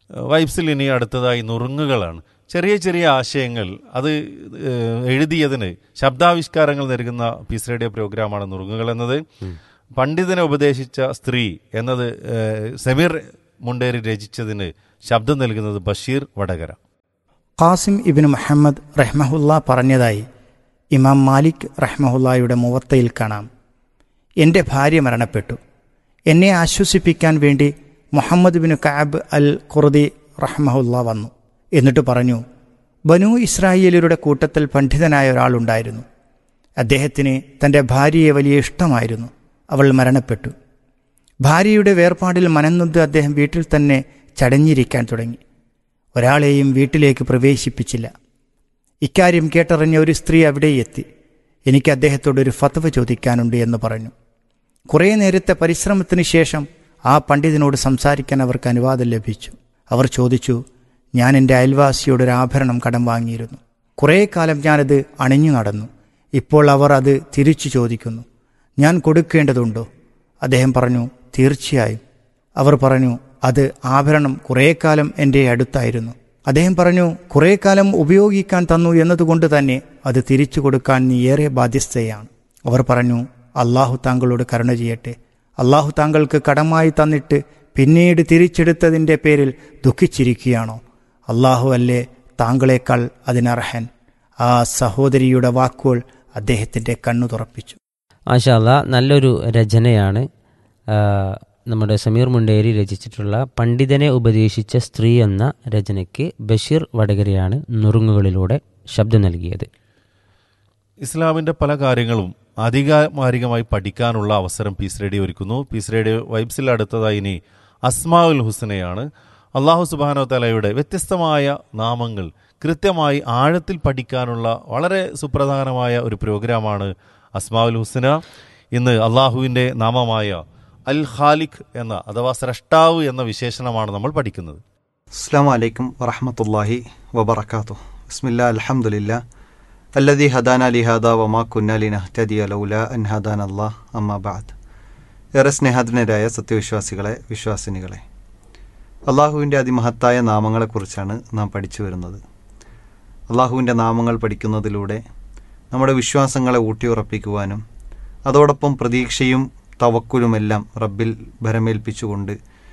വൈബ്സിൽ ഇനി അടുത്തതായി നുറുങ്ങുകളാണ് ചെറിയ ചെറിയ ആശയങ്ങൾ അത് ഏഹ്, എഴുതിയതിന് ശബ്ദാവിഷ്കാരങ്ങൾ നൽകുന്ന പീസ് റേഡിയോ പ്രോഗ്രാമാണ് നുറുങ്ങുകൾ എന്നത് പണ്ഡിതനെ ഉപദേശിച്ച സ്ത്രീ എന്നത് ഏഹ്, സമീർ മുണ്ടേരി രചിച്ചതിന് ശബ്ദം നൽകുന്നത് Basheer Vadakara Qasim ibn Muhammad റഹ്മഹുല്ല പറഞ്ഞതായി ഇമാം മാലിക് റഹ്മഹുല്ലായുടെ മുവത്തയിൽ കാണാം എൻ്റെ ഭാര്യ മരണപ്പെട്ടു എന്നെ ആശ്വസിപ്പിക്കാൻ വേണ്ടി Muhammad bin Kaab al Qurdi റഹ്മഹുല്ല വന്നു എന്നിട്ട് പറഞ്ഞു ബനു ഇസ്രായേലരുടെ കൂട്ടത്തിൽ പണ്ഡിതനായ ഒരാളുണ്ടായിരുന്നു അദ്ദേഹത്തിന് തൻ്റെ ഭാര്യയെ വലിയ ഇഷ്ടമായിരുന്നു അവൾ മരണപ്പെട്ടു ഭാര്യയുടെ വേർപാടിൽ മനംനൊന്ത് അദ്ദേഹം വീട്ടിൽ തന്നെ ചടഞ്ഞിരിക്കാൻ തുടങ്ങി ഒരാളെയും വീട്ടിലേക്ക് പ്രവേശിപ്പിച്ചില്ല ഇക്കാര്യം കേട്ടറിഞ്ഞ ഒരു സ്ത്രീ അവിടെ എത്തി എനിക്ക് അദ്ദേഹത്തോട് ഒരു ഫത്വ ചോദിക്കാനുണ്ട് എന്ന് പറഞ്ഞു കുറേ നേരത്തെ പരിശ്രമത്തിന് ശേഷം ആ പണ്ഡിതനോട് സംസാരിക്കാൻ അവർക്ക് അനുവാദം ലഭിച്ചു അവർ ചോദിച്ചു ഞാൻ എൻ്റെ അയൽവാസിയോട് ഒരു ആഭരണം കടം വാങ്ങിയിരുന്നു കുറേ കാലം ഞാനത് അണിഞ്ഞു നടന്നു ഇപ്പോൾ അവർ അത് തിരിച്ചു ചോദിക്കുന്നു ഞാൻ കൊടുക്കേണ്ടതുണ്ടോ അദ്ദേഹം പറഞ്ഞു തീർച്ചയായും അവർ പറഞ്ഞു അത് ആഭരണം കുറേ കാലം എൻ്റെ അടുത്തായിരുന്നു അദ്ദേഹം പറഞ്ഞു കുറേ കാലം ഉപയോഗിക്കാൻ തന്നു എന്നതുകൊണ്ട് തന്നെ അത് തിരിച്ചു കൊടുക്കാൻ നീ ഏറെ ബാധ്യസ്ഥയാണ് അവർ പറഞ്ഞു അള്ളാഹു താങ്കളോട് കരുണ ചെയ്യട്ടെ അള്ളാഹു താങ്കൾക്ക് കടമായി തന്നിട്ട് പിന്നീട് തിരിച്ചെടുത്തതിൻ്റെ പേരിൽ ദുഃഖിച്ചിരിക്കുകയാണോ അള്ളാഹു അല്ലേ താങ്കളെക്കാൾ അതിനർഹൻ ആ സഹോദരിയുടെ വാക്കുകൾ അദ്ദേഹത്തിൻ്റെ കണ്ണു തുറപ്പിച്ചു മാഷാല്ല നല്ലൊരു രചനയാണ് ആ, നമ്മുടെ സമീർ മുണ്ടേരി രചിച്ചിട്ടുള്ള പണ്ഡിതനെ ഉപദേശിച്ച സ്ത്രീ എന്ന രചനയ്ക്ക് ബഷീർ വടകരയാണ് നുറുങ്ങുകളിലൂടെ ശബ്ദം നൽകിയത് ഇസ്ലാമിന്റെ പല കാര്യങ്ങളും അധികാരികമായി പഠിക്കാനുള്ള അവസരം പീസ് റേഡിയോ ഒരുക്കുന്നു പീസ് റേഡിയോ വൈബ്സിൽ അടുത്തതായി ഇനി അസ്മാഉൽ ഹുസനയാണ് അള്ളാഹു സുബാനോ തലയുടെ വ്യത്യസ്തമായ നാമങ്ങൾ കൃത്യമായി ആഴത്തിൽ പഠിക്കാനുള്ള വളരെ സുപ്രധാനമായ ഒരു പ്രോഗ്രാമാണ് അസ്മാഉൽ ഹുസന ഇന്ന് അള്ളാഹുവിൻ്റെ നാമമായ അൽ ഖാലിഖ് എന്ന അഥവാ സ്രഷ്ടാവ് എന്ന വിശേഷണമാണ് നമ്മൾ പഠിക്കുന്നത് അസ്സാം വലൈക്കും വറഹമത്തല്ലാഹി വബർക്കാത്തു ബിസ്മില്ലാ അൽഹംദുലില്ലാ അല്ലദി ഹദാന ലിഹാദ വമാ കുന്നാലി നഹ്തദിയ ലൗല അൻ ഹദാൻ അല്ലാഹ് അമ്മാ ബാദ് ഏറെ സ്നേഹധനരായ സത്യവിശ്വാസികളെ വിശ്വാസിനികളെ അള്ളാഹുവിൻ്റെ അതിമഹത്തായ നാമങ്ങളെക്കുറിച്ചാണ് നാം പഠിച്ചു വരുന്നത് അള്ളാഹുവിൻ്റെ നാമങ്ങൾ പഠിക്കുന്നതിലൂടെ നമ്മുടെ വിശ്വാസങ്ങളെ ഊട്ടിയുറപ്പിക്കുവാനും അതോടൊപ്പം പ്രതീക്ഷയും തവക്കുലുമെല്ലാം റബ്ബിൽ ഭരമേൽപ്പിച്ചുകൊണ്ട്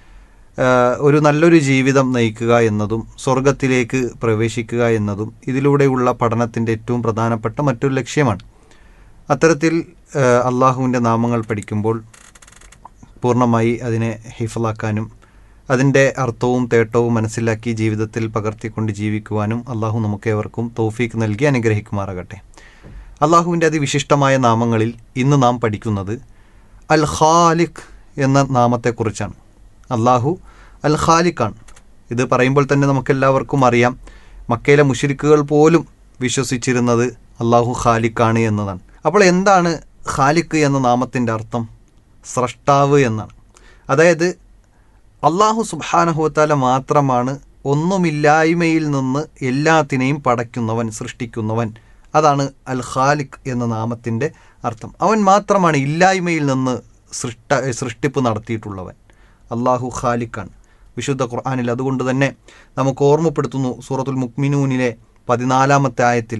ആഹ് ഒരു നല്ലൊരു ജീവിതം നയിക്കുക എന്നതും സ്വർഗത്തിലേക്ക് പ്രവേശിക്കുക എന്നതും ഇതിലൂടെയുള്ള പഠനത്തിൻ്റെ ഏറ്റവും പ്രധാനപ്പെട്ട മറ്റൊരു ലക്ഷ്യമാണ് അത്തരത്തിൽ ആഹ് അള്ളാഹുവിൻ്റെ നാമങ്ങൾ പഠിക്കുമ്പോൾ പൂർണ്ണമായി അതിനെ ഹിഫലാക്കാനും അതിൻ്റെ അർത്ഥവും തേട്ടവും മനസ്സിലാക്കി ജീവിതത്തിൽ പകർത്തിക്കൊണ്ട് ജീവിക്കുവാനും അള്ളാഹു നമുക്കേവർക്കും തൗഫീക്ക് നൽകി അനുഗ്രഹിക്കുമാറാകട്ടെ അള്ളാഹുവിൻ്റെ അതിവിശിഷ്ടമായ നാമങ്ങളിൽ ഇന്ന് നാം പഠിക്കുന്നത് അൽ ഖാലിഖ് എന്ന നാമത്തെക്കുറിച്ചാണ് അള്ളാഹു അൽ ഖാലിഖാണ് ഇത് പറയുമ്പോൾ തന്നെ നമുക്കെല്ലാവർക്കും അറിയാം മക്കയിലെ മുഷിരിക്കുകൾ പോലും വിശ്വസിച്ചിരുന്നത് അള്ളാഹു ഖാലിഖാണ് എന്നതാണ് അപ്പോൾ എന്താണ് ഖാലിഖ് എന്ന നാമത്തിൻ്റെ അർത്ഥം സ്രഷ്ടാവ് എന്നാണ് അതായത് അള്ളാഹു സുബാനഹുത്താല മാത്രമാണ് ഒന്നുമില്ലായ്മയിൽ നിന്ന് എല്ലാത്തിനെയും പടയ്ക്കുന്നവൻ സൃഷ്ടിക്കുന്നവൻ അതാണ് അൽ ഖാലിഖ് എന്ന നാമത്തിൻ്റെ അർത്ഥം അവൻ മാത്രമാണ് ഇല്ലായ്മയിൽ നിന്ന് സൃഷ്ട സൃഷ്ടിപ്പ് നടത്തിയിട്ടുള്ളവൻ അള്ളാഹു ഖാലിഖാണ് വിശുദ്ധ ഖുർആാനിൽ അതുകൊണ്ട് തന്നെ നമുക്ക് ഓർമ്മപ്പെടുത്തുന്നു സൂറത്തുൽ മുക്മിനൂനിലെ പതിനാലാമത്തെ ആയത്തിൽ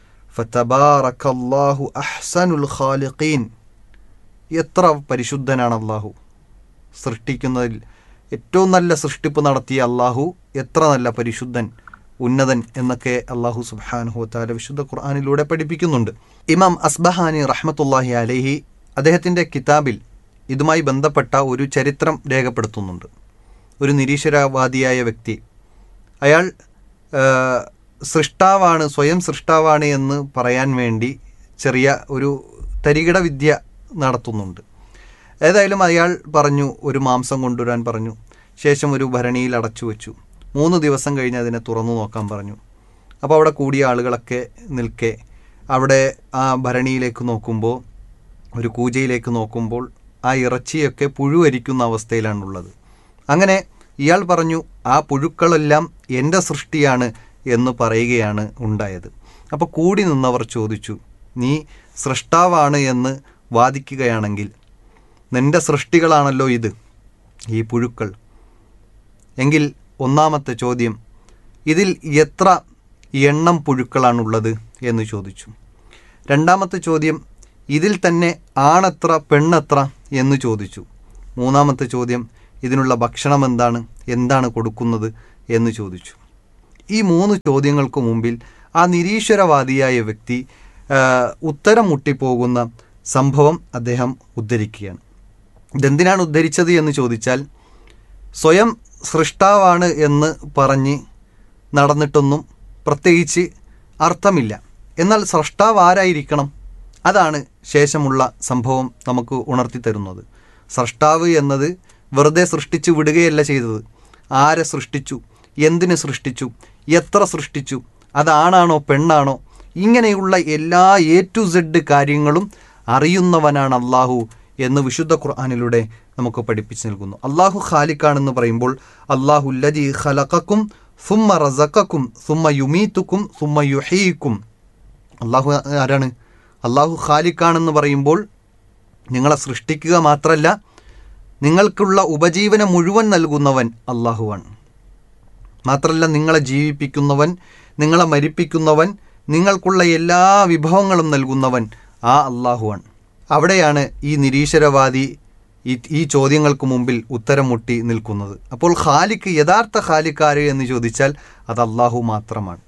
ഫതബാറക്കല്ലാഹു അഹ്സനുൽ ഖാലിഖീൻ എത്ര പരിശുദ്ധനാണ് അള്ളാഹു സൃഷ്ടിക്കുന്നതിൽ ഏറ്റവും നല്ല സൃഷ്ടിപ്പ് നടത്തിയ അള്ളാഹു എത്ര നല്ല പരിശുദ്ധൻ ഉന്നതൻ എന്നൊക്കെ അള്ളാഹു സുബാനുഹു താല വിശുദ്ധ ഖുർആാനിലൂടെ പഠിപ്പിക്കുന്നുണ്ട് ഇമാം അസ്ബഹാനി റഹ്മത്തുല്ലാഹി അലഹി അദ്ദേഹത്തിൻ്റെ കിതാബിൽ ഇതുമായി ബന്ധപ്പെട്ട ഒരു ചരിത്രം രേഖപ്പെടുത്തുന്നുണ്ട് ഒരു നിരീശ്വരവാദിയായ വ്യക്തി അയാൾ ആ, സൃഷ്ടാവാണ് സ്വയം സൃഷ്ടാവാണ് എന്ന് പറയാൻ വേണ്ടി ചെറിയ ഒരു തരികിട വിദ്യ നടത്തുന്നുണ്ട് ഏതായാലും അയാൾ പറഞ്ഞു ഒരു മാംസം കൊണ്ടുവരാൻ പറഞ്ഞു ശേഷം ഒരു ഭരണിയിൽ അടച്ചു വെച്ചു മൂന്ന് ദിവസം കഴിഞ്ഞ് അതിനെ തുറന്നു നോക്കാൻ പറഞ്ഞു അപ്പോൾ അവിടെ കൂടിയ ആളുകളൊക്കെ നിൽക്കെ അവിടെ ആ ഭരണിയിലേക്ക് നോക്കുമ്പോൾ ഒരു കൂജയിലേക്ക് നോക്കുമ്പോൾ ആ ഇറച്ചിയൊക്കെ പുഴുവരിക്കുന്ന അവസ്ഥയിലാണുള്ളത് അങ്ങനെ ഇയാൾ പറഞ്ഞു ആ പുഴുക്കളെല്ലാം എൻ്റെ സൃഷ്ടിയാണ് എന്ന് പറയുകയാണ് ഉണ്ടായത് അപ്പോൾ കൂടി നിന്നവർ ചോദിച്ചു നീ സൃഷ്ടാവാണ് എന്ന് വാദിക്കുകയാണെങ്കിൽ നിന്റെ സൃഷ്ടികളാണല്ലോ ഇത് ഈ പുഴുക്കൾ എങ്കിൽ ഒന്നാമത്തെ ചോദ്യം ഇതിൽ എത്ര എണ്ണം പുഴുക്കളാണുള്ളത് എന്ന് ചോദിച്ചു രണ്ടാമത്തെ ചോദ്യം ഇതിൽ തന്നെ ആണെത്ര പെണ്ണെത്ര എന്ന് ചോദിച്ചു മൂന്നാമത്തെ ചോദ്യം ഇതിനുള്ള ഭക്ഷണം എന്താണ് എന്താണ് കൊടുക്കുന്നത് എന്ന് ചോദിച്ചു ഈ മൂന്ന് ചോദ്യങ്ങൾക്ക് മുമ്പിൽ ആ നിരീശ്വരവാദിയായ വ്യക്തി ആ, ഉത്തരം മുട്ടിപ്പോകുന്ന സംഭവം അദ്ദേഹം ഉദ്ധരിക്കുകയാണ് ഇതെന്തിനാണ് ഉദ്ധരിച്ചത് എന്ന് ചോദിച്ചാൽ സ്വയം സൃഷ്ടാവാണ് എന്ന് പറഞ്ഞ് നടന്നിട്ടൊന്നും പ്രത്യേകിച്ച് അർത്ഥമില്ല എന്നാൽ സൃഷ്ടാവ് ആരായിരിക്കണം അതാണ് ശേഷമുള്ള സംഭവം നമുക്ക് ഉണർത്തി തരുന്നത് സൃഷ്ടാവ് എന്നത് വെറുതെ സൃഷ്ടിച്ചു വിടുകയല്ല ചെയ്തത് ആരെ സൃഷ്ടിച്ചു എന്തിന് സൃഷ്ടിച്ചു എത്ര സൃഷ്ടിച്ചു അതാണാണോ പെണ്ണാണോ ഇങ്ങനെയുള്ള എല്ലാ എ ടു സെഡ് കാര്യങ്ങളും അറിയുന്നവനാണ് അള്ളാഹു എന്ന് വിശുദ്ധ ഖുർആാനിലൂടെ നമുക്ക് പഠിപ്പിച്ചു നൽകുന്നു അള്ളാഹു ഖാലിക്കാണെന്ന് പറയുമ്പോൾ അള്ളാഹു ലജി ഖലഖക്കും സുമ്മ റസക്കും സുമ്മ യുമീത്തുക്കും സുമ്മ യുഹീക്കും അള്ളാഹു ആരാണ് അള്ളാഹു ഖാലിക്കാണെന്ന് പറയുമ്പോൾ നിങ്ങളെ സൃഷ്ടിക്കുക മാത്രമല്ല നിങ്ങൾക്കുള്ള ഉപജീവനം മുഴുവൻ നൽകുന്നവൻ അള്ളാഹുവാണ് മാത്രമല്ല നിങ്ങളെ ജീവിപ്പിക്കുന്നവൻ നിങ്ങളെ മരിപ്പിക്കുന്നവൻ നിങ്ങൾക്കുള്ള എല്ലാ വിഭവങ്ങളും നൽകുന്നവൻ ആ അള്ളാഹുവാണ് അവിടെയാണ് ഈ നിരീശ്വരവാദി ഈ ഈ ചോദ്യങ്ങൾക്ക് മുമ്പിൽ ഉത്തരം മുട്ടി നിൽക്കുന്നത് അപ്പോൾ ഖാലിക്ക് യഥാർത്ഥ ഖാലിക്കാര് എന്ന് ചോദിച്ചാൽ അത് അള്ളാഹു മാത്രമാണ്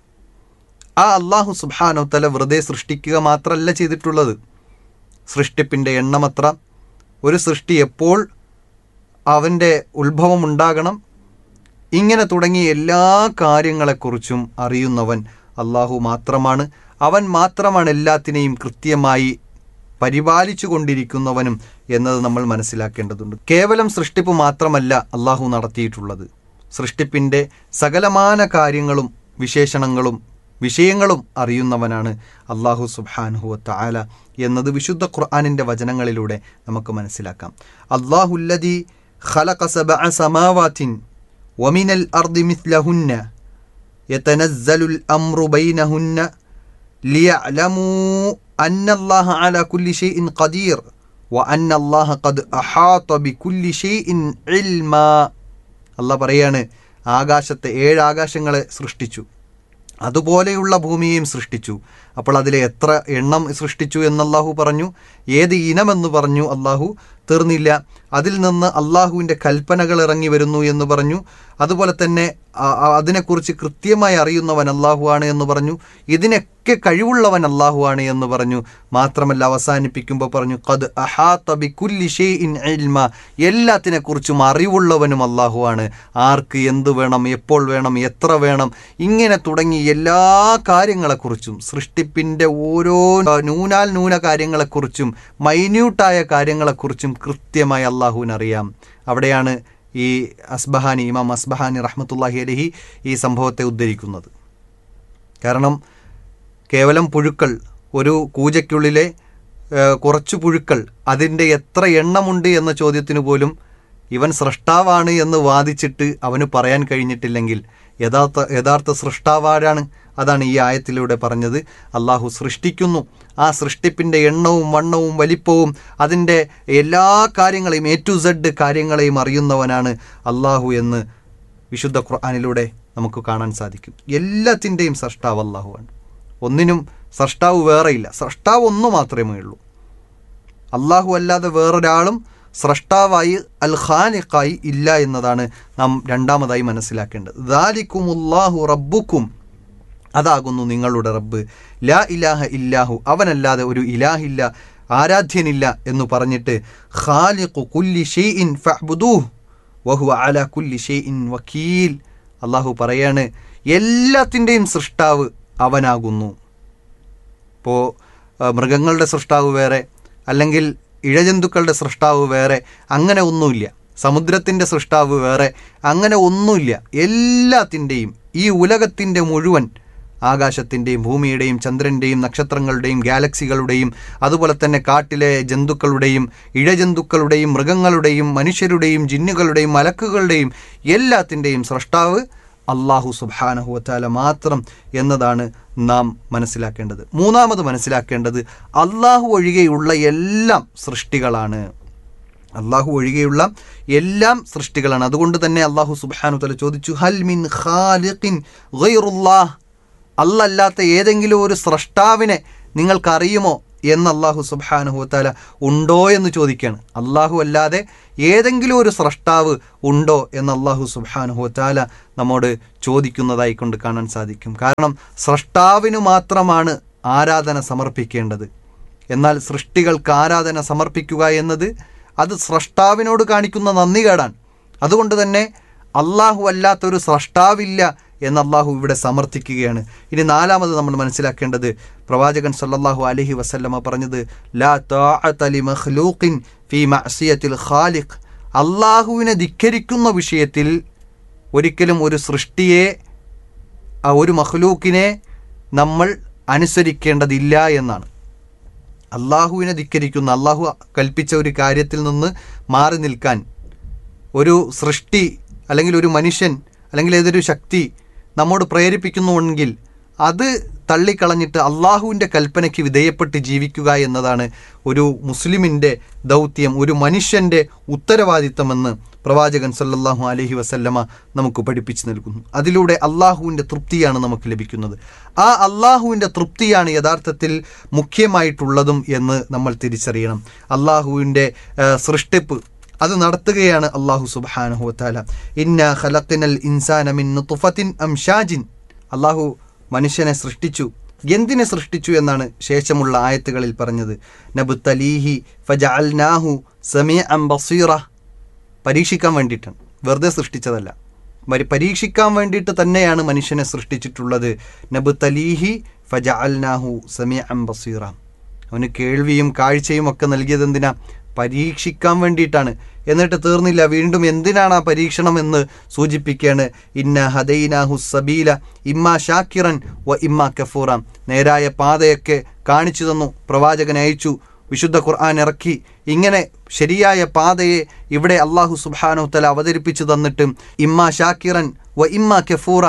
ആ അള്ളാഹു സുബാനോത്തല വെറുതെ സൃഷ്ടിക്കുക മാത്രമല്ല ചെയ്തിട്ടുള്ളത് സൃഷ്ടിപ്പിൻ്റെ എണ്ണമത്ര ഒരു സൃഷ്ടി എപ്പോൾ അവൻ്റെ ഉത്ഭവം ഉണ്ടാകണം ഇങ്ങനെ തുടങ്ങിയ എല്ലാ കാര്യങ്ങളെക്കുറിച്ചും അറിയുന്നവൻ അള്ളാഹു മാത്രമാണ് അവൻ മാത്രമാണ് എല്ലാത്തിനെയും കൃത്യമായി പരിപാലിച്ചു കൊണ്ടിരിക്കുന്നവനും എന്നത് നമ്മൾ മനസ്സിലാക്കേണ്ടതുണ്ട് കേവലം സൃഷ്ടിപ്പ് മാത്രമല്ല അള്ളാഹു നടത്തിയിട്ടുള്ളത് സൃഷ്ടിപ്പിൻ്റെ സകലമാന കാര്യങ്ങളും വിശേഷണങ്ങളും വിഷയങ്ങളും അറിയുന്നവനാണ് അള്ളാഹു സുബാനുഹുവ താല എന്നത് വിശുദ്ധ ഖുർആാനിൻ്റെ വചനങ്ങളിലൂടെ നമുക്ക് മനസ്സിലാക്കാം അള്ളാഹുല്ലതി خلق سبع سماوات ومن الأرض مثلهن يتنزل الأمر بينهن ليعلموا أن الله على كل شيء قدير وأن الله قد أحاط بكل شيء علما അള്ളാഹ് പറയാണ് ആകാശത്തെ ഏഴ് ആകാശങ്ങളെ സൃഷ്ടിച്ചു അതുപോലെയുള്ള ഭൂമിയെയും സൃഷ്ടിച്ചു അപ്പോൾ അതിലെ എത്ര എണ്ണം സൃഷ്ടിച്ചു എന്ന് അള്ളാഹു പറഞ്ഞു ഏത് ഇനമെന്ന് പറഞ്ഞു അള്ളാഹു തീർന്നില്ല അതിൽ നിന്ന് അള്ളാഹുവിൻ്റെ കൽപ്പനകൾ ഇറങ്ങി വരുന്നു എന്ന് പറഞ്ഞു അതുപോലെ തന്നെ ആ- ആ- അതിനെക്കുറിച്ച് കൃത്യമായി അറിയുന്നവൻ അള്ളാഹുവാണ് എന്ന് പറഞ്ഞു ഇതിനൊക്കെ കഴിവുള്ളവൻ അള്ളാഹുവാണ് എന്ന് പറഞ്ഞു മാത്രമല്ല അവസാനിപ്പിക്കുമ്പോൾ പറഞ്ഞു കത് അഹാത്ത ബിക്കുല്ലി ഷെയ്ഇൻ ഇൽമ എല്ലാത്തിനെക്കുറിച്ചും അറിവുള്ളവനും അള്ളാഹുവാണ് ആർക്ക് എന്ത് വേണം എപ്പോൾ വേണം എത്ര വേണം ഇങ്ങനെ തുടങ്ങി എല്ലാ കാര്യങ്ങളെക്കുറിച്ചും സൃഷ്ടിപ്പിൻ്റെ ഓരോ നൂനാൽ നൂന കാര്യങ്ങളെക്കുറിച്ചും മൈന്യൂട്ടായ കാര്യങ്ങളെക്കുറിച്ചും കൃത്യമായി അള്ളാഹുവിനറിയാം അവിടെയാണ് ഈ അസ്ബഹാനി ഇമാം അസ്ബഹാനി റഹ്മത്തുല്ലാഹി അലഹി ഈ സംഭവത്തെ ഉദ്ധരിക്കുന്നത് കാരണം കേവലം പുഴുക്കൾ ഒരു കൂജയ്ക്കുള്ളിലെ ഏഹ്, കുറച്ചു പുഴുക്കൾ അതിൻ്റെ എത്ര എണ്ണമുണ്ട് എന്ന ചോദ്യത്തിന് പോലും ഇവൻ സൃഷ്ടാവാണ് എന്ന് വാദിച്ചിട്ട് അവന് പറയാൻ കഴിഞ്ഞിട്ടില്ലെങ്കിൽ യഥാർത്ഥ യഥാർത്ഥ സൃഷ്ടാവാരാണ് അതാണ് ഈ ആയത്തിലൂടെ പറഞ്ഞത് അള്ളാഹു സൃഷ്ടിക്കുന്നു ആ സൃഷ്ടിപ്പിൻ്റെ എണ്ണവും വണ്ണവും വലിപ്പവും അതിൻ്റെ എല്ലാ കാര്യങ്ങളെയും എ ടു സെഡ് കാര്യങ്ങളെയും അറിയുന്നവനാണ് അള്ളാഹു എന്ന് വിശുദ്ധ ഖുർആാനിലൂടെ നമുക്ക് കാണാൻ സാധിക്കും എല്ലാത്തിൻ്റെയും സൃഷ്ടാവ് അള്ളാഹുവാണ് ഒന്നിനും സൃഷ്ടാവ് വേറെയില്ല സൃഷ്ടാവ് ഒന്ന് മാത്രമേ ഉള്ളൂ അള്ളാഹു അല്ലാതെ വേറൊരാളും സ്രഷ്ടാവായി അൽ ഖാനിഖായി ഇല്ല എന്നതാണ് നാം രണ്ടാമതായി മനസ്സിലാക്കേണ്ടത് ദാലിക്കുമുല്ലാഹു റബ്ബുക്കും അതാകുന്നു നിങ്ങളുടെ റബ്ബ് ലാ ഇലാഹ ഇല്ലാഹു അവനല്ലാതെ ഒരു ഇലാഹില്ല ആരാധ്യനില്ല എന്ന് പറഞ്ഞിട്ട് ഖാലിഖു കുല്ലി ഷെയ്ഇൻ ഫഅ്ബുദൂഹ് വഹു അല കുല്ലി ഷെയ്ഇൻ വക്കീൽ അള്ളാഹു പറയാണ് എല്ലാത്തിൻ്റെയും സൃഷ്ടാവ് അവനാകുന്നു ഇപ്പോൾ മൃഗങ്ങളുടെ സൃഷ്ടാവ് വേറെ അല്ലെങ്കിൽ ഇഴജന്തുക്കളുടെ സൃഷ്ടാവ് വേറെ അങ്ങനെ ഒന്നുമില്ല സമുദ്രത്തിൻ്റെ സൃഷ്ടാവ് വേറെ അങ്ങനെ ഒന്നുമില്ല എല്ലാത്തിൻ്റെയും ഈ ഉലകത്തിൻ്റെ മുഴുവൻ ആകാശത്തിൻ്റെയും ഭൂമിയുടെയും ചന്ദ്രൻ്റെയും നക്ഷത്രങ്ങളുടെയും ഗാലക്സികളുടെയും അതുപോലെ തന്നെ കാട്ടിലെ ജന്തുക്കളുടെയും ഇഴജന്തുക്കളുടെയും മൃഗങ്ങളുടെയും മനുഷ്യരുടെയും ജിന്നുകളുടെയും മലക്കുകളുടെയും എല്ലാത്തിൻ്റെയും സൃഷ്ടാവ് അള്ളാഹു സുബാനഹുവത്താല മാത്രം എന്നതാണ് നാം മനസ്സിലാക്കേണ്ടത് മൂന്നാമത് മനസ്സിലാക്കേണ്ടത് അള്ളാഹു ഒഴികെയുള്ള എല്ലാം സൃഷ്ടികളാണ് അള്ളാഹു ഒഴികെയുള്ള എല്ലാം സൃഷ്ടികളാണ് അതുകൊണ്ട് തന്നെ അള്ളാഹു സുബ്ഹാനു തല ചോദിച്ചു ഹൽ മിൻ ഖാലിഖിൻ ഗൈറുല്ലാഹ് അല്ലല്ലാത്ത ഏതെങ്കിലും ഒരു സ്രഷ്ടാവിനെ നിങ്ങൾക്കറിയുമോ എന്ന് അള്ളാഹു സുബ്ഹാനഹു താല ഉണ്ടോ എന്ന് ചോദിക്കുകയാണ് അള്ളാഹു അല്ലാതെ ഏതെങ്കിലും ഒരു സ്രഷ്ടാവ് ഉണ്ടോ എന്ന് അള്ളാഹു സുബ്ഹാനഹു താല നമ്മോട് ചോദിക്കുന്നതായി കൊണ്ട് കാണാൻ സാധിക്കും കാരണം സ്രഷ്ടാവിന് മാത്രമാണ് ആരാധന സമർപ്പിക്കേണ്ടത് എന്നാൽ സൃഷ്ടികൾക്ക് ആരാധന സമർപ്പിക്കുക എന്നത് അത് സ്രഷ്ടാവിനോട് കാണിക്കുന്ന നന്ദികേടാണ് അതുകൊണ്ട് തന്നെ അള്ളാഹു അല്ലാത്തൊരു സ്രഷ്ടാവില്ല എന്ന് അള്ളാഹു ഇവിടെ സമർത്ഥിക്കുകയാണ് ഇനി നാലാമത് നമ്മൾ മനസ്സിലാക്കേണ്ടത് പ്രവാചകൻ സല്ലല്ലാഹു അലൈഹി വസല്ലമ പറഞ്ഞത് ലാ താഅത ലി മഖ്ലൂഖിൻ ഫീ മഅസിയത്തിൽ ഖാലിഖ് അള്ളാഹുവിനെ ധിക്കരിക്കുന്ന വിഷയത്തിൽ ഒരിക്കലും ഒരു സൃഷ്ടിയെ ആ ഒരു മഖ്ലൂക്കിനെ നമ്മൾ അനുസരിക്കേണ്ടതില്ല എന്നാണ് അള്ളാഹുവിനെ ധിക്കരിക്കുന്ന അള്ളാഹു കൽപ്പിച്ച ഒരു കാര്യത്തിൽ നിന്ന് മാറി നിൽക്കാൻ ഒരു സൃഷ്ടി അല്ലെങ്കിൽ ഒരു മനുഷ്യൻ അല്ലെങ്കിൽ ഏതൊരു ശക്തി നമ്മോട് പ്രേരിപ്പിക്കുന്നുവെങ്കിൽ അത് തള്ളിക്കളഞ്ഞിട്ട് അള്ളാഹുവിൻ്റെ കൽപ്പനയ്ക്ക് വിധേയപ്പെട്ട് ജീവിക്കുക എന്നതാണ് ഒരു മുസ്ലിമിൻ്റെ ദൗത്യം ഒരു മനുഷ്യൻ്റെ ഉത്തരവാദിത്തമെന്ന് പ്രവാചകൻ സല്ലല്ലാഹു അലൈഹി വസല്ലമ നമുക്ക് പഠിപ്പിച്ചു നൽകുന്നു അതിലൂടെ അള്ളാഹുവിൻ്റെ തൃപ്തിയാണ് നമുക്ക് ലഭിക്കുന്നത് ആ അള്ളാഹുവിൻ്റെ തൃപ്തിയാണ് യഥാർത്ഥത്തിൽ മുഖ്യമായിട്ടുള്ളതും എന്ന് നമ്മൾ തിരിച്ചറിയണം അള്ളാഹുവിൻ്റെ സൃഷ്ടിപ്പ് അത് നടത്തുകയാണ് അള്ളാഹു സുബ്ഹാനഹു വതാല ഇന്ന ഖലഖിനൽ ഇൻസാന മിൻ നുത്ഫത്തിൻ അംഷാജിൻ അള്ളാഹു മനുഷ്യനെ സൃഷ്ടിച്ചു എന്തിനെ സൃഷ്ടിച്ചു എന്നാണ് ശേഷമുള്ള ആയത്തുകളിൽ പറഞ്ഞത് നബുത്തലീഹി ഫജഅൽനാഹു സമീഅൻ ബസീറ പരീക്ഷിക്കാൻ വേണ്ടിയിട്ടാണ് വെറുതെ സൃഷ്ടിച്ചതല്ല മരി പരീക്ഷിക്കാൻ വേണ്ടിയിട്ട് തന്നെയാണ് മനുഷ്യനെ സൃഷ്ടിച്ചിട്ടുള്ളത് നബുത്തലീഹി ഫജഅൽനാഹു സമീഅൻ ബസീറ അവന് കേൾവിയും കാഴ്ചയും ഒക്കെ നൽകിയത് എന്തിനാ പരീക്ഷിക്കാൻ വേണ്ടിയിട്ടാണ് എന്നിട്ട് തീർന്നില്ല വീണ്ടും എന്തിനാണ് ആ പരീക്ഷണം എന്ന് സൂചിപ്പിക്കുകയാണ് ഇന്ന ഹദൈനാഹു സബീല ഇമ്മ ഷാക്കിറൻ വ ഇമ്മ കഫൂറ നേരായ പാതയൊക്കെ കാണിച്ചു തന്നു പ്രവാചകൻ അയച്ചു വിശുദ്ധ ഖുർആൻ ഇറക്കി ഇങ്ങനെ ശരിയായ പാതയെ ഇവിടെ അള്ളാഹു സുബാനു തല അവതരിപ്പിച്ചു തന്നിട്ടും ഇമ്മ ഷാക്കിറൻ വ ഇമ്മ കഫൂറ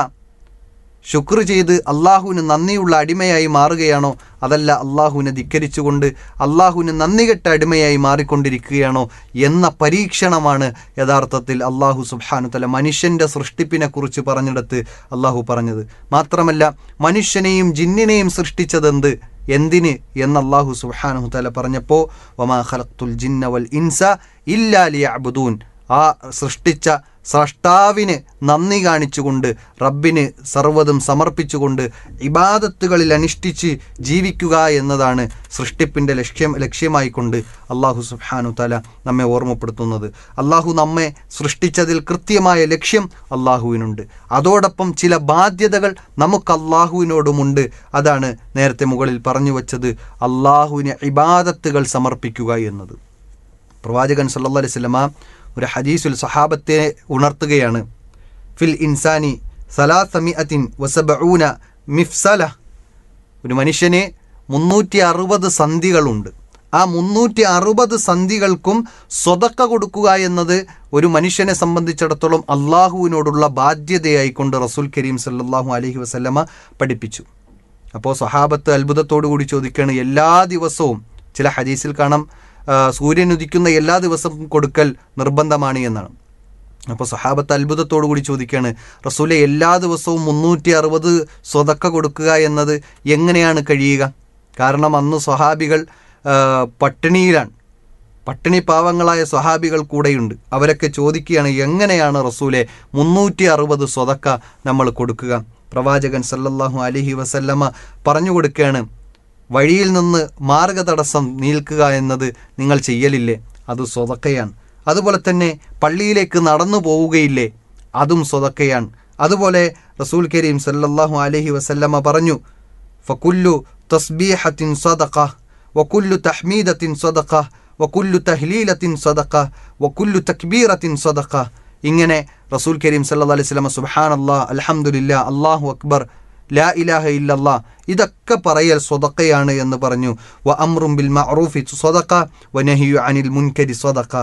ശുക്ർ ചെയ്ത് അള്ളാഹുവിന് നന്ദിയുള്ള അടിമയായി മാറുകയാണോ അതല്ല അള്ളാഹുവിനെ ധിക്കരിച്ചുകൊണ്ട് അള്ളാഹുവിന് നന്ദി കെട്ട അടിമയായി മാറിക്കൊണ്ടിരിക്കുകയാണോ എന്ന പരീക്ഷണമാണ് യഥാർത്ഥത്തിൽ അള്ളാഹു സുബ്ഹാനു തല മനുഷ്യൻ്റെ സൃഷ്ടിപ്പിനെ കുറിച്ച് പറഞ്ഞിടത്ത് അള്ളാഹു പറഞ്ഞത് മാത്രമല്ല മനുഷ്യനെയും ജിന്നിനെയും സൃഷ്ടിച്ചതെന്ത് എന്തിന് എന്ന് അള്ളാഹു സുബ്ഹാനഹു തല പറഞ്ഞപ്പോൾ വമാ ഖലഖ്തുൽ ജിന്ന വൽ ഇൻസ ഇല്ലാ ലിയഅ്ബുദൂൻ ആ സൃഷ്ടിച്ച സ്രഷ്ടാവിന് നന്ദി കാണിച്ചുകൊണ്ട് റബ്ബിന് സർവ്വതും സമർപ്പിച്ചുകൊണ്ട് ഇബാദത്തുകളിൽ അനുഷ്ഠിച്ച് ജീവിക്കുക എന്നതാണ് സൃഷ്ടിപ്പിൻ്റെ ലക്ഷ്യം ലക്ഷ്യമായിക്കൊണ്ട് അള്ളാഹു സുബ്ഹാനു തല നമ്മെ ഓർമ്മപ്പെടുത്തുന്നത് അള്ളാഹു നമ്മെ സൃഷ്ടിച്ചതിൽ കൃത്യമായ ലക്ഷ്യം അള്ളാഹുവിനുണ്ട് അതോടൊപ്പം ചില ബാധ്യതകൾ നമുക്ക് അള്ളാഹുവിനോടുമുണ്ട് അതാണ് നേരത്തെ മുകളിൽ പറഞ്ഞു വച്ചത് അള്ളാഹുവിന് ഇബാദത്തുകൾ സമർപ്പിക്കുക എന്നത് പ്രവാചകൻ സല്ലല്ലാഹു അലൈഹി വസല്ലമ ഒരു ഹദീസുൽ സഹാബത്തെ ഉണർത്തുകയാണ് ഫിൽ ഇൻസാനി സലാസമിഅത്തിൻ വസബഊന മിഫ്സല ഒരു മനുഷ്യന് മുന്നൂറ്റി അറുപത് സന്ധികളുണ്ട് ആ മുന്നൂറ്റി അറുപത് സന്ധികൾക്കും സ്വതക്ക കൊടുക്കുക എന്നത് ഒരു മനുഷ്യനെ സംബന്ധിച്ചിടത്തോളം അള്ളാഹുവിനോടുള്ള ബാധ്യതയായിക്കൊണ്ട് റസൂൽ കരീം സല്ലല്ലാഹു അലൈഹി വസല്ലമ പഠിപ്പിച്ചു അപ്പോൾ സ്വഹാബത്ത് അത്ഭുതത്തോടു കൂടി ചോദിക്കുകയാണ് എല്ലാ ദിവസവും ചില ഹദീസിൽ കാണാം ആ, സൂര്യൻ ഉദിക്കുന്ന എല്ലാ ദിവസവും കൊടുക്കൽ നിർബന്ധമാണ് എന്നാണ് അപ്പോൾ സഹാബത്ത് അത്ഭുതത്തോടു കൂടി ചോദിക്കുകയാണ് റസൂലെ എല്ലാ ദിവസവും മുന്നൂറ്റി അറുപത് സ്വതക്ക കൊടുക്കുക എന്നത് എങ്ങനെയാണ് കഴിയുക കാരണം അന്ന് സ്വഹാബികൾ ആ, പട്ടിണിയിലാണ് പട്ടിണി പാവങ്ങളായ സ്വഹാബികൾ കൂടെയുണ്ട് അവരൊക്കെ ചോദിക്കുകയാണ് എങ്ങനെയാണ് റസൂലെ മുന്നൂറ്റി അറുപത് സ്വതക്ക നമ്മൾ കൊടുക്കുക പ്രവാചകൻ സല്ലല്ലാഹു അലൈഹി വസല്ലമ പറഞ്ഞു കൊടുക്കുകയാണ് വഴിയിൽ നിന്ന് മാർഗതടസ്സം നീൽക്കുക എന്നത് നിങ്ങൾ ചെയ്യലില്ലേ അത് സ്വതക്കയാണ് അതുപോലെ തന്നെ പള്ളിയിലേക്ക് നടന്നു പോവുകയില്ലേ അതും സ്വതക്കയാണ് അതുപോലെ റസൂൽ കരീം സല്ലല്ലാഹു അലൈഹി വസല്ലമ പറഞ്ഞു ഫകുല്ലു തസ്ബീഹത്തിൻ സ്വതക്ക വകുല്ലു തഹ്മീദത്തിൻ സ്വതക്ക വകുല്ലു തഹ്ലീലത്തിൻ സ്വതക്ക വകുല്ലു തക്ബീറത്തിൻ സ്വതക്ക ഇങ്ങനെ റസൂൽ കരീം സല്ലല്ലാഹു അലൈഹി വസല്ലമ സുബ്ഹാനല്ലാ അൽഹംദുലില്ലാ അല്ലാഹു അക്ബർ ലാ ഇലാഹ ഇല്ലല്ലാ ഇതൊക്കെ പറയൽ സ്വതക്കയാണ് എന്ന് പറഞ്ഞു വ അമ്രും ബിൽ മഅറൂഫി സ്വതക്ക വ നഹിയു അനിൽ മുൻകരി സ്വതക്ക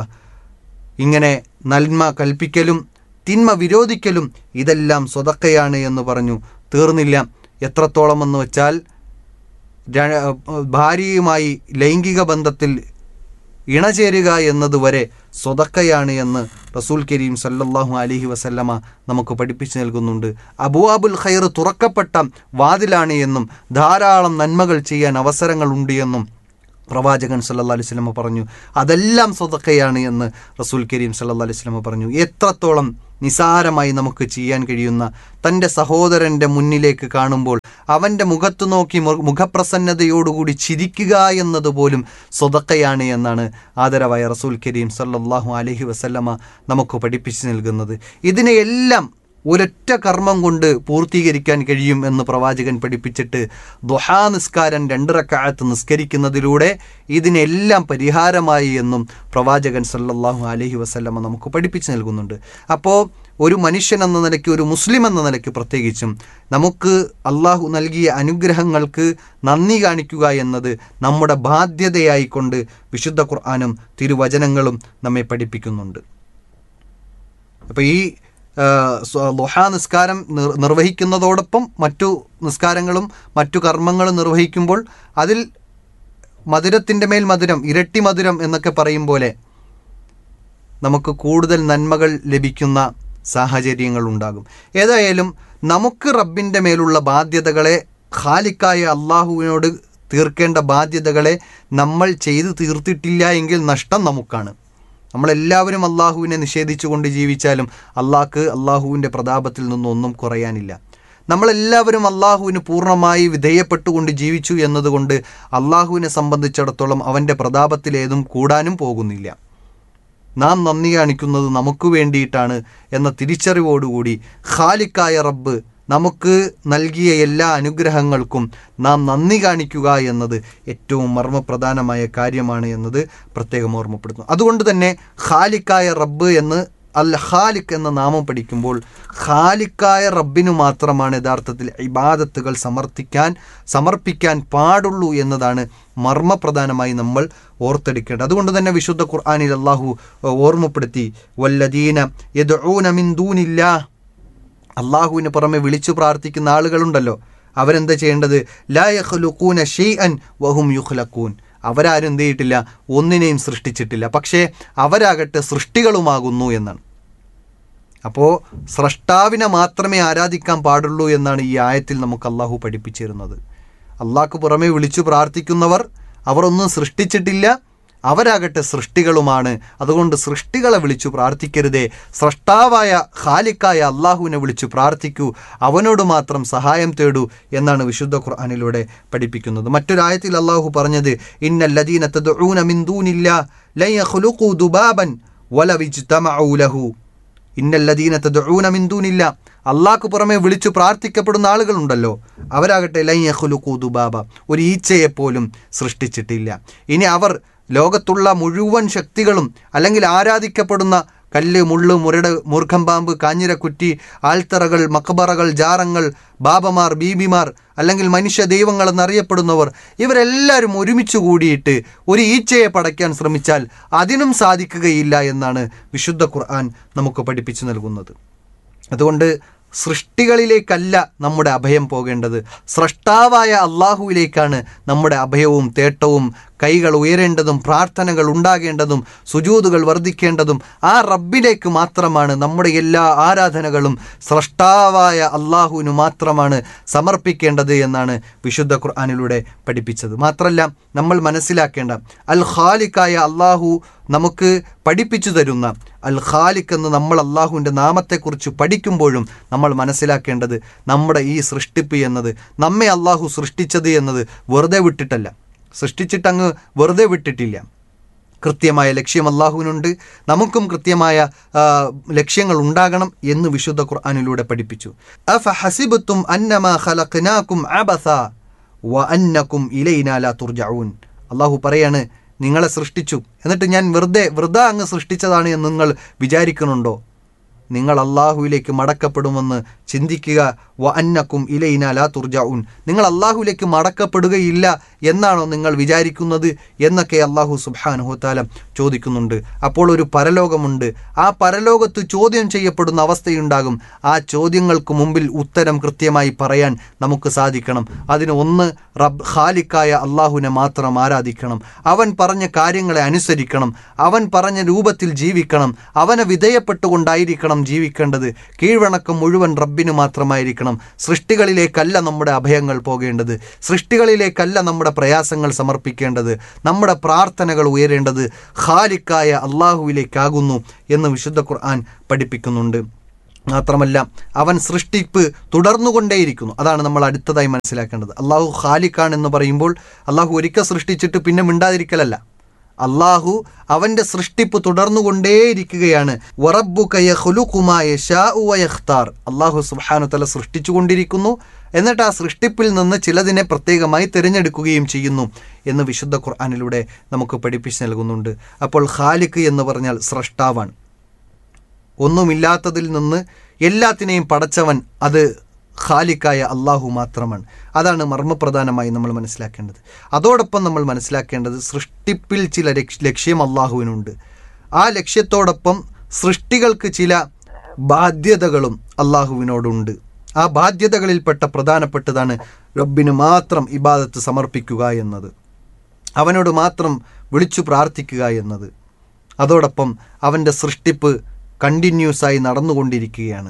ഇങ്ങനെ നന്മ കൽപ്പിക്കലും തിന്മ വിരോധിക്കലും ഇതെല്ലാം സ്വതക്കയാണ് എന്ന് പറഞ്ഞു തീർന്നില്ല എത്രത്തോളം എന്ന് വെച്ചാൽ ര- ഭാര്യയുമായി ലൈംഗിക ബന്ധത്തിൽ ഇണചേരുക എന്നതുവരെ സ്വതക്കയാണ് എന്ന് റസൂൽ കരീം സല്ലല്ലാഹു അലൈഹി വസല്ലമ നമുക്ക് പഠിപ്പിച്ചു നൽകുന്നുണ്ട് അബുവാബുൽ ഖൈർ തുറക്കപ്പെട്ട വാതിലാണ് എന്നും ധാരാളം നന്മകൾ ചെയ്യാൻ അവസരങ്ങളുണ്ട് എന്നും പ്രവാചകൻ സല്ലല്ലാഹു അലൈഹി വസല്ലമ പറഞ്ഞു അതെല്ലാം സ്വതക്കയാണ് എന്ന് റസൂൽ കരീം സല്ലല്ലാഹു അലൈഹി വസല്ലമ പറഞ്ഞു എത്രത്തോളം നിസാരമായി നമുക്ക് ചെയ്യാൻ കഴിയുന്ന തൻ്റെ സഹോദരൻ്റെ മുന്നിലേക്ക് കാണുമ്പോൾ അവൻ്റെ മുഖത്ത് നോക്കി മു- മുഖപ്രസന്നതയോടുകൂടി ചിരിക്കുക എന്നതുപോലും സ്വതക്കയാണ് എന്നാണ് ആദരവായ റസൂൽ കരീം സല്ലല്ലാഹു അലൈഹി വസല്ലമ നമുക്ക് പഠിപ്പിച്ചു നൽകുന്നത് ഇതിനെയെല്ലാം ഒരൊറ്റ കർമ്മം കൊണ്ട് പൂർത്തീകരിക്കാൻ കഴിയും എന്ന് പ്രവാചകൻ പഠിപ്പിച്ചിട്ട് ദുഹാ നിസ്കാരം രണ്ട് റക്കായത്ത് നിസ്കരിക്കുന്നതിലൂടെ ഇതിനെല്ലാം പരിഹാരമായി എന്നും പ്രവാചകൻ സല്ലല്ലാഹു അലൈഹി വസല്ലമ നമുക്ക് പഠിപ്പിച്ചു നൽകുന്നുണ്ട് അപ്പോൾ ഒരു മനുഷ്യൻ എന്ന നിലയ്ക്ക് ഒരു മുസ്ലിം എന്ന നിലയ്ക്ക് പ്രത്യേകിച്ചും നമുക്ക് അള്ളാഹു നൽകിയ അനുഗ്രഹങ്ങൾക്ക് നന്ദി കാണിക്കുക എന്നത് നമ്മുടെ ബാധ്യതയായിക്കൊണ്ട് വിശുദ്ധ ഖുർആാനും തിരുവചനങ്ങളും നമ്മെ പഠിപ്പിക്കുന്നുണ്ട് അപ്പോൾ ഈ ആ, സ്വ- ളുഹാ നിസ്കാരം നിർ- നിർവഹിക്കുന്നതോടൊപ്പം മറ്റു നിസ്കാരങ്ങളും മറ്റു കർമ്മങ്ങളും നിർവഹിക്കുമ്പോൾ അതിൽ മധുരത്തിൻ്റെ മേൽ മധുരം ഇരട്ടി മധുരം എന്നൊക്കെ പറയും പോലെ നമുക്ക് കൂടുതൽ നന്മകൾ ലഭിക്കുന്ന സാഹചര്യങ്ങൾ ഉണ്ടാകും ഏതായാലും നമുക്ക് റബ്ബിൻ്റെ മേലുള്ള ബാധ്യതകളെ ഖാലിക്കായ അള്ളാഹുവിനോട് തീർക്കേണ്ട ബാധ്യതകളെ നമ്മൾ ചെയ്തു തീർത്തിട്ടില്ല എങ്കിൽ നഷ്ടം നമുക്കാണ് നമ്മളെല്ലാവരും അള്ളാഹുവിനെ നിഷേധിച്ചുകൊണ്ട് ജീവിച്ചാലും അള്ളാഹ്ക്ക് അള്ളാഹുവിൻ്റെ പ്രതാപത്തിൽ നിന്നൊന്നും കുറയാനില്ല നമ്മളെല്ലാവരും അള്ളാഹുവിന് പൂർണ്ണമായി വിധേയപ്പെട്ടുകൊണ്ട് ജീവിച്ചു എന്നതുകൊണ്ട് അള്ളാഹുവിനെ സംബന്ധിച്ചിടത്തോളം അവൻ്റെ പ്രതാപത്തിലേതും കൂടാനും പോകുന്നില്ല നാം നന്ദി കാണിക്കുന്നത് നമുക്ക് വേണ്ടിയിട്ടാണ് എന്ന തിരിച്ചറിവോടുകൂടി ഖാലിക്കായ റബ്ബ് നമുക്ക് നൽകിയ എല്ലാ അനുഗ്രഹങ്ങൾക്കും നാം നന്ദി കാണിക്കുക എന്നത് ഏറ്റവും മർമ്മപ്രധാനമായ കാര്യമാണ് എന്നത് പ്രത്യേകം ഓർമ്മപ്പെടുത്തുന്നു അതുകൊണ്ട് തന്നെ ഖാലിക്കായ റബ്ബ് എന്ന് അൽ ഖാലിഖ് എന്ന നാമം പഠിക്കുമ്പോൾ ഖാലിക്കായ റബ്ബിനു മാത്രമാണ് യഥാർത്ഥത്തിൽ ഇബാദത്തുകൾ സമർത്ഥിക്കാൻ സമർപ്പിക്കാൻ പാടുള്ളൂ എന്നതാണ് മർമ്മപ്രധാനമായി നമ്മൾ ഓർത്തെടുക്കേണ്ടത് അതുകൊണ്ട് തന്നെ വിശുദ്ധ ഖുർആാനിൽ അള്ളാഹു ഓർമ്മപ്പെടുത്തി വല്ലദീന യദ്ഊന മിൻ ദൂനില്ലാ അള്ളാഹുവിന് പുറമെ വിളിച്ചു പ്രാർത്ഥിക്കുന്ന ആളുകളുണ്ടല്ലോ അവരെന്താ ചെയ്യേണ്ടത് ലാ യഖ്ലുഖൂന ഷെയ്അൻ വഹും യുഖ്ലഖൂൻ അവരാരും എന്ത് ചെയ്തിട്ടില്ല ഒന്നിനെയും സൃഷ്ടിച്ചിട്ടില്ല പക്ഷേ അവരാകട്ടെ സൃഷ്ടികളുമാകുന്നു എന്നാണ് അപ്പോൾ സ്രഷ്ടാവിനെ മാത്രമേ ആരാധിക്കാൻ പാടുള്ളൂ എന്നാണ് ഈ ആയത്തിൽ നമുക്ക് അള്ളാഹു പഠിപ്പിച്ചിരുന്നത് അള്ളാഹ്ക്ക് പുറമെ വിളിച്ചു പ്രാർത്ഥിക്കുന്നവർ അവർ ഒന്നും സൃഷ്ടിച്ചിട്ടില്ല അവരാകട്ടെ സൃഷ്ടികളുമാണ് അതുകൊണ്ട് സൃഷ്ടികളെ വിളിച്ചു പ്രാർത്ഥിക്കരുതേ സ്രഷ്ടാവായ ഖാലിക്കായ അള്ളാഹുവിനെ വിളിച്ചു പ്രാർത്ഥിക്കൂ അവനോട് മാത്രം സഹായം തേടൂ എന്നാണ് വിശുദ്ധ ഖുർആാനിലൂടെ പഠിപ്പിക്കുന്നത് മറ്റൊരായത്തിൽ അള്ളാഹു പറഞ്ഞത് ഇന്നല്ലദീന തദ്ഊന മിൻ ദൂനില്ലാ ലൻ യഖ്ലുഖൂ ദുബാബൻ വലവിജ്തമഊ ലഹു ഇന്നല്ലദീന തദ്ഊന മിൻ ദൂനില്ല അള്ളാഹ്ക്ക് പുറമെ വിളിച്ചു പ്രാർത്ഥിക്കപ്പെടുന്ന ആളുകളുണ്ടല്ലോ അവരാകട്ടെ ലൈയഖുലുഖു ദുബാബ ഒരു ഈച്ചയെപ്പോലും സൃഷ്ടിച്ചിട്ടില്ല ഇനി അവർ ലോകത്തുള്ള മുഴുവൻ ശക്തികളും അല്ലെങ്കിൽ ആരാധിക്കപ്പെടുന്ന കല്ല് മുള്ള് മുരട് മൂർഖം പാമ്പ് കാഞ്ഞിരക്കുറ്റി ആൽത്തറകൾ മക്ബറകൾ ജാറങ്ങൾ ബാബമാർ ബീബിമാർ അല്ലെങ്കിൽ മനുഷ്യ ദൈവങ്ങൾ എന്നറിയപ്പെടുന്നവർ ഇവരെല്ലാവരും ഒരുമിച്ച് കൂടിയിട്ട് ഒരു ഈച്ചയെ പടയ്ക്കാൻ ശ്രമിച്ചാൽ അതിനും സാധിക്കുകയില്ല എന്നാണ് വിശുദ്ധ ഖുർആൻ നമുക്ക് പഠിപ്പിച്ചു നൽകുന്നത് അതുകൊണ്ട് സൃഷ്ടികളിലേക്കല്ല നമ്മുടെ അഭയം പോകേണ്ടത് സ്രഷ്ടാവായ അള്ളാഹുവിലേക്കാണ് നമ്മുടെ അഭയവും തേട്ടവും കൈകൾ ഉയരേണ്ടതും പ്രാർത്ഥനകൾ ഉണ്ടാകേണ്ടതും സുജൂതുകൾ വർദ്ധിക്കേണ്ടതും ആ റബ്ബിലേക്ക് മാത്രമാണ് നമ്മുടെ എല്ലാ ആരാധനകളും സ്രഷ്ടാവായ അള്ളാഹുവിന് മാത്രമാണ് സമർപ്പിക്കേണ്ടത് എന്നാണ് വിശുദ്ധ ഖുർആാനിലൂടെ പഠിപ്പിച്ചത് മാത്രമല്ല നമ്മൾ മനസ്സിലാക്കേണ്ട അൽ ഖാലിക്കായ അള്ളാഹു നമുക്ക് പഠിപ്പിച്ചു തരുന്ന അൽ ഖാലിഖ് എന്ന് നമ്മൾ അള്ളാഹുവിൻ്റെ നാമത്തെക്കുറിച്ച് പഠിക്കുമ്പോഴും നമ്മൾ മനസ്സിലാക്കേണ്ടത് നമ്മുടെ ഈ സൃഷ്ടിപ്പ് എന്നത് നമ്മെ അള്ളാഹു സൃഷ്ടിച്ചത് എന്നത് വെറുതെ വിട്ടിട്ടല്ല സൃഷ്ടിച്ചിട്ടങ്ങ് വെറുതെ വിട്ടിട്ടില്ല കൃത്യമായ ലക്ഷ്യം അള്ളാഹുവിനുണ്ട് നമുക്കും കൃത്യമായ ആ, ലക്ഷ്യങ്ങൾ ഉണ്ടാകണം എന്ന് വിശുദ്ധ ഖുർആാനിലൂടെ പഠിപ്പിച്ചു അഫ ഹസിബത്തും അന്നമ ഖലഖ്നാകും അബസ വ അന്നകും ഇലൈനാ ലാ തുർജഊൻ അള്ളാഹു പറയാണ് നിങ്ങളെ സൃഷ്ടിച്ചു എന്നിട്ട് ഞാൻ വെറുതെ വൃത അങ്ങ് സൃഷ്ടിച്ചതാണ് എന്ന് നിങ്ങൾ വിചാരിക്കുന്നുണ്ടോ നിങ്ങൾ അള്ളാഹുവിലേക്ക് മടക്കപ്പെടുമെന്ന് ചിന്തിക്കുക വ അന്നക്കും ഇലൈന ലാ തുർജാഉൻ നിങ്ങൾ അള്ളാഹുലേക്ക് മടക്കപ്പെടുകയില്ല എന്നാണോ നിങ്ങൾ വിചാരിക്കുന്നത് എന്നൊക്കെ അള്ളാഹു സുബാനുഹോത്താലം ചോദിക്കുന്നുണ്ട് അപ്പോൾ ഒരു പരലോകമുണ്ട് ആ പരലോകത്ത് ചോദ്യം ചെയ്യപ്പെടുന്ന അവസ്ഥയുണ്ടാകും ആ ചോദ്യങ്ങൾക്ക് മുമ്പിൽ ഉത്തരം കൃത്യമായി പറയാൻ നമുക്ക് സാധിക്കണം അതിന് ഒന്ന് റബ് ഖാലിക്കായ അള്ളാഹുവിനെ മാത്രം ആരാധിക്കണം അവൻ പറഞ്ഞ കാര്യങ്ങളെ അനുസരിക്കണം അവൻ പറഞ്ഞ രൂപത്തിൽ ജീവിക്കണം അവനെ വിധേയപ്പെട്ടുകൊണ്ടായിരിക്കണം ജീവിക്കേണ്ടത് കീഴ്വണക്കം മുഴുവൻ റബ്ബിന് മാത്രമായിരിക്കണം സൃഷ്ടികളിലേക്കല്ല നമ്മുടെ അഭയങ്ങൾ പോകേണ്ടത് സൃഷ്ടികളിലേക്കല്ല നമ്മുടെ പ്രയാസങ്ങൾ സമർപ്പിക്കേണ്ടത് നമ്മുടെ പ്രാർത്ഥനകൾ ഉയരേണ്ടത് ഖാലിക്കായ അള്ളാഹുവിലേക്കാകുന്നു എന്ന് വിശുദ്ധ ഖുർആൻ പഠിപ്പിക്കുന്നുണ്ട് മാത്രമല്ല അവൻ സൃഷ്ടിപ്പ് തുടർന്നുകൊണ്ടേയിരിക്കുന്നു അതാണ് നമ്മൾ അടുത്തതായി മനസ്സിലാക്കേണ്ടത് അള്ളാഹു ഖാലിഖാൻ എന്ന് പറയുമ്പോൾ അള്ളാഹു ഒരിക്കൽ സൃഷ്ടിച്ചിട്ട് പിന്നെ മിണ്ടാതിരിക്കലല്ല അള്ളാഹു അവന്റെ സൃഷ്ടിപ്പ് തുടർന്നുകൊണ്ടേയിരിക്കുകയാണ് അള്ളാഹു സുബാനു തല സൃഷ്ടിച്ചുകൊണ്ടിരിക്കുന്നു എന്നിട്ട് ആ സൃഷ്ടിപ്പിൽ നിന്ന് ചിലതിനെ പ്രത്യേകമായി തിരഞ്ഞെടുക്കുകയും ചെയ്യുന്നു എന്ന് വിശുദ്ധ ഖുർആാനിലൂടെ നമുക്ക് പഠിപ്പിച്ച് നൽകുന്നുണ്ട് അപ്പോൾ ഖാലിഖ് എന്ന് പറഞ്ഞാൽ സ്രഷ്ടാവാണ് ഒന്നുമില്ലാത്തതിൽ നിന്ന് എല്ലാത്തിനെയും പടച്ചവൻ അത് ഖാലിക്കായ അള്ളാഹു മാത്രമാണ് അതാണ് മർമ്മപ്രധാനമായി നമ്മൾ മനസ്സിലാക്കേണ്ടത് അതോടൊപ്പം നമ്മൾ മനസ്സിലാക്കേണ്ടത് സൃഷ്ടിപ്പിൽ ചില ലക്ഷ്യം അള്ളാഹുവിനുണ്ട് ആ ലക്ഷ്യത്തോടൊപ്പം സൃഷ്ടികൾക്ക് ചില ബാധ്യതകളും അള്ളാഹുവിനോടുണ്ട് ആ ബാധ്യതകളിൽപ്പെട്ട പ്രധാനപ്പെട്ടതാണ് റബ്ബിന് മാത്രം ഇബാദത്ത് സമർപ്പിക്കുക എന്നത് അവനോട് മാത്രം വിളിച്ചു പ്രാർത്ഥിക്കുക എന്നത് അതോടൊപ്പം അവൻ്റെ സൃഷ്ടിപ്പ് കണ്ടിന്യൂസായി നടന്നുകൊണ്ടിരിക്കുകയാണ്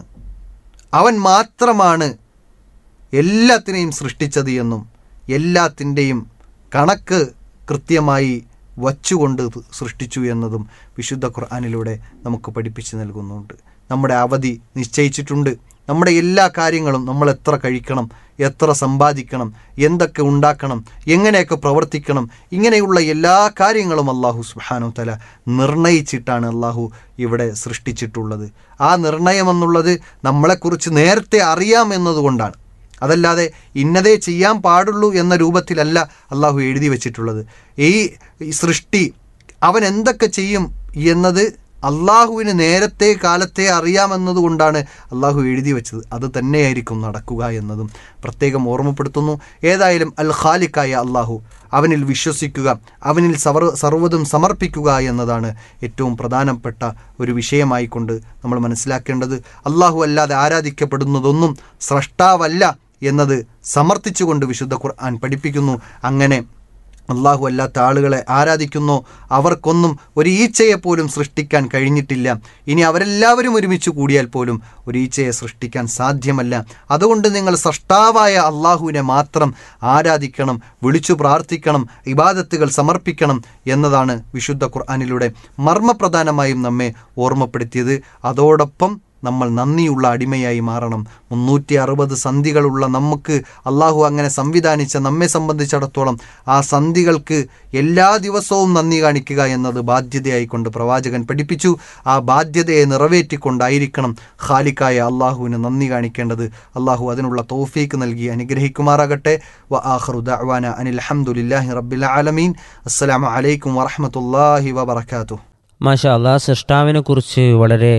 അവൻ മാത്രമാണ് എല്ലാത്തിനെയും സൃഷ്ടിച്ചത് എന്നും എല്ലാത്തിൻ്റെയും കണക്ക് കൃത്യമായി വച്ചുകൊണ്ട് സൃഷ്ടിച്ചു എന്നതും വിശുദ്ധ ഖുർആാനിലൂടെ നമുക്ക് പഠിപ്പിച്ചു നൽകുന്നുണ്ട് നമ്മുടെ അവധി നിശ്ചയിച്ചിട്ടുണ്ട് നമ്മുടെ എല്ലാ കാര്യങ്ങളും നമ്മൾ എത്ര കഴിക്കണം എത്ര സമ്പാദിക്കണം എന്തൊക്കെ ഉണ്ടാക്കണം എങ്ങനെയൊക്കെ പ്രവർത്തിക്കണം ഇങ്ങനെയുള്ള എല്ലാ കാര്യങ്ങളും അള്ളാഹു സുഹാനു തല നിർണയിച്ചിട്ടാണ് അള്ളാഹു ഇവിടെ സൃഷ്ടിച്ചിട്ടുള്ളത് ആ നിർണയം എന്നുള്ളത് നമ്മളെക്കുറിച്ച് നേരത്തെ അറിയാമെന്നതുകൊണ്ടാണ് അതല്ലാതെ ഇന്നതേ ചെയ്യാൻ പാടുള്ളൂ എന്ന രൂപത്തിലല്ല അള്ളാഹു എഴുതി വച്ചിട്ടുള്ളത് ഈ സൃഷ്ടി അവൻ എന്തൊക്കെ ചെയ്യും എന്നത് അള്ളാഹുവിന് നേരത്തെ കാലത്തെ അറിയാമെന്നതുകൊണ്ടാണ് അള്ളാഹു എഴുതി വെച്ചത് അത് തന്നെയായിരിക്കും നടക്കുക എന്നതും പ്രത്യേകം ഓർമ്മപ്പെടുത്തുന്നു ഏതായാലും അൽ ഖാലിക്കായ അള്ളാഹു അവനിൽ വിശ്വസിക്കുക അവനിൽ സർവ സർവ്വതും സമർപ്പിക്കുക എന്നതാണ് ഏറ്റവും പ്രധാനപ്പെട്ട ഒരു വിഷയമായിക്കൊണ്ട് നമ്മൾ മനസ്സിലാക്കേണ്ടത് അള്ളാഹു അല്ലാതെ ആരാധിക്കപ്പെടുന്നതൊന്നും സ്രഷ്ടാവല്ല എന്നത് സമർത്ഥിച്ചുകൊണ്ട് വിശുദ്ധ ഖുർആൻ പഠിപ്പിക്കുന്നു അങ്ങനെ അള്ളാഹു അല്ലാത്ത ആളുകളെ ആരാധിക്കുന്നോ അവർക്കൊന്നും ഒരു ഈച്ചയെ പോലും സൃഷ്ടിക്കാൻ കഴിഞ്ഞിട്ടില്ല ഇനി അവരെല്ലാവരും ഒരുമിച്ച് കൂടിയാൽ പോലും ഒരു ഈച്ചയെ സൃഷ്ടിക്കാൻ സാധ്യമല്ല അതുകൊണ്ട് നിങ്ങൾ സൃഷ്ടാവായ അള്ളാഹുവിനെ മാത്രം ആരാധിക്കണം വിളിച്ചു പ്രാർത്ഥിക്കണം ഇബാദത്തുകൾ സമർപ്പിക്കണം എന്നതാണ് വിശുദ്ധ ഖുർആാനിലൂടെ മർമ്മപ്രധാനമായും നമ്മെ ഓർമ്മപ്പെടുത്തിയത് അതോടൊപ്പം നമ്മൾ നന്ദിയുള്ള അടിമയായി മാറണം മുന്നൂറ്റി അറുപത് സന്ധികളുള്ള നമുക്ക് അള്ളാഹു അങ്ങനെ സംവിധാനിച്ച നമ്മെ സംബന്ധിച്ചിടത്തോളം ആ സന്ധികൾക്ക് എല്ലാ ദിവസവും നന്ദി കാണിക്കുക എന്നത് ബാധ്യതയായിക്കൊണ്ട് പ്രവാചകൻ പഠിപ്പിച്ചു ആ ബാധ്യതയെ നിറവേറ്റിക്കൊണ്ടായിരിക്കണം ഖാലിക്കായ അള്ളാഹുവിന് നന്ദി കാണിക്കേണ്ടത് അള്ളാഹു അതിനുള്ള തോഫീക്ക് നൽകി അനുഗ്രഹിക്കുമാറാകട്ടെ വ ആഖറു ദഅ്വാന അനിൽ ഹംദുലില്ലാഹി റബ്ബിൽ ആലമീൻ അസ്സലാമു അലൈക്കും വറഹ്മത്തുള്ളാഹി വബറകാതുഹു മാഷാ അള്ളാഹ് സൃഷ്ടാവിനെ കുറിച്ച് വളരെ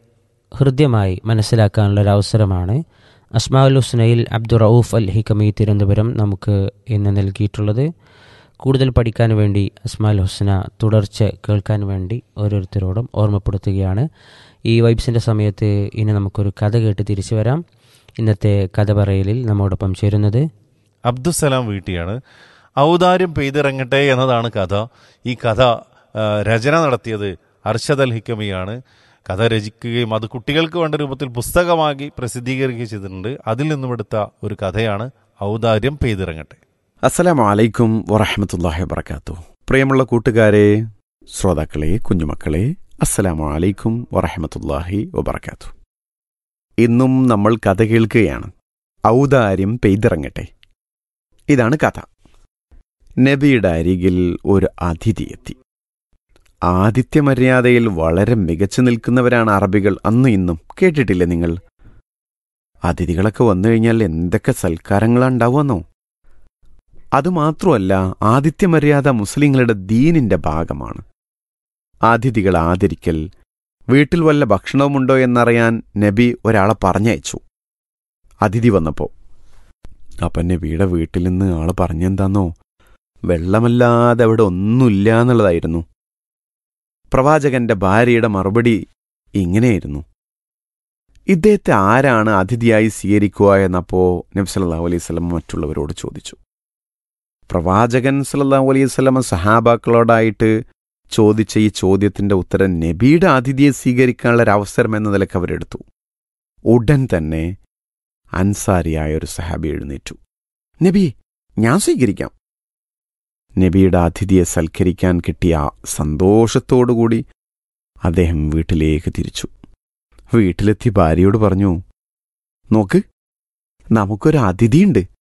ഹൃദ്യമായി മനസ്സിലാക്കാനുള്ള ഒരു അവസരമാണ് അസ്മാഉൽ ഹുസ്നയിൽ അബ്ദുൾ റൌഫ് അൽ ഹിക്കമി തിരുവനന്തപുരം നമുക്ക് ഇന്ന് നൽകിയിട്ടുള്ളത് കൂടുതൽ പഠിക്കാൻ വേണ്ടി അസ്മാൽ ഹുസ്ന തുടർച്ച കേൾക്കാൻ വേണ്ടി ഓരോരുത്തരോടും ഓർമ്മപ്പെടുത്തുകയാണ് ഈ വൈബ്സിൻ്റെ സമയത്ത് ഇനി നമുക്കൊരു കഥ കേട്ട് തിരിച്ചു വരാം ഇന്നത്തെ കഥ പറയലിൽ നമ്മോടൊപ്പം ചേരുന്നത് അബ്ദുസലാം വീട്ടിയാണ് ഔദാര്യം പെയ്തിറങ്ങട്ടെ എന്നതാണ് കഥ ഈ കഥ ആ, രചന നടത്തിയത് അർഷദ് അൽ ഹിക്കമിയാണ് കഥ രചിക്കുകയും അത് കുട്ടികൾക്ക് വേണ്ട രൂപത്തിൽ പുസ്തകമാക്കി പ്രസിദ്ധീകരിക്കുകയും ചെയ്തിട്ടുണ്ട് അതിൽ നിന്നും എടുത്ത ഒരു കഥയാണ് ഔദാര്യം പെയ്തിറങ്ങട്ടെ അസ്സലാമു അലൈക്കും വറഹമത്തല്ലാഹി വബർക്കാത്തു പ്രിയമുള്ള കൂട്ടുകാരെ ശ്രോതാക്കളെ കുഞ്ഞുമക്കളെ അസ്സലാമു അലൈക്കും വറഹമത്തല്ലാഹി വബർക്കാത്തു ഇന്നും നമ്മൾ കഥ കേൾക്കുകയാണ് ഔദാര്യം പെയ്തിറങ്ങട്ടെ ഇതാണ് കഥ നബിയുടെ അരികിൽ ഒരു അതിഥി എത്തി ആതിഥ്യമര്യാദയിൽ വളരെ മികച്ചു നിൽക്കുന്നവരാണ് അറബികൾ അന്നും ഇന്നും കേട്ടിട്ടില്ലേ നിങ്ങൾ അതിഥികളൊക്കെ വന്നു കഴിഞ്ഞാൽ എന്തൊക്കെ സൽക്കാരങ്ങളാ ഉണ്ടാവുമെന്നോ അതുമാത്രമല്ല ആതിഥ്യമര്യാദ മുസ്ലിങ്ങളുടെ ദീനിന്റെ ഭാഗമാണ് അതിഥികൾ ആദരിക്കൽ വീട്ടിൽ വല്ല ഭക്ഷണവുമുണ്ടോ എന്നറിയാൻ നബി ഒരാളെ പറഞ്ഞയച്ചു അതിഥി വന്നപ്പോൾ അപ്പം നബിയുടെ വീട്ടിൽ നിന്ന് ആള് പറഞ്ഞെന്താന്നോ വെള്ളമല്ലാതെ അവിടെ ഒന്നുമില്ല എന്നുള്ളതായിരുന്നു പ്രവാചകന്റെ ഭാര്യയുടെ മറുപടി ഇങ്ങനെയായിരുന്നു ഇദ്ദേഹത്തെ ആരാണ് അതിഥിയായി സ്വീകരിക്കുക എന്നപ്പോ നബി സല്ലല്ലാഹു അലൈഹി സ്വലം മറ്റുള്ളവരോട് ചോദിച്ചു പ്രവാചകൻ സല്ലല്ലാഹു അലൈഹി സ്വലമ സഹാബാക്കളോടായിട്ട് ചോദിച്ച ഈ ചോദ്യത്തിന്റെ ഉത്തരം നബിയുടെ അതിഥിയെ സ്വീകരിക്കാനുള്ള ഒരു അവസരം എന്ന നിലക്ക് അവരെടുത്തു ഉടൻ തന്നെ അൻസാരിയായ ഒരു സഹാബി എഴുന്നേറ്റു നബി ഞാൻ സ്വീകരിക്കാം നബിയുടെ അതിഥിയെ സൽക്കരിക്കാൻ കിട്ടിയ ആ സന്തോഷത്തോടുകൂടി അദ്ദേഹം വീട്ടിലേക്ക് തിരിച്ചു വീട്ടിലെത്തി ഭാര്യയോട് പറഞ്ഞു നോക്ക് നമുക്കൊരു അതിഥിയുണ്ട്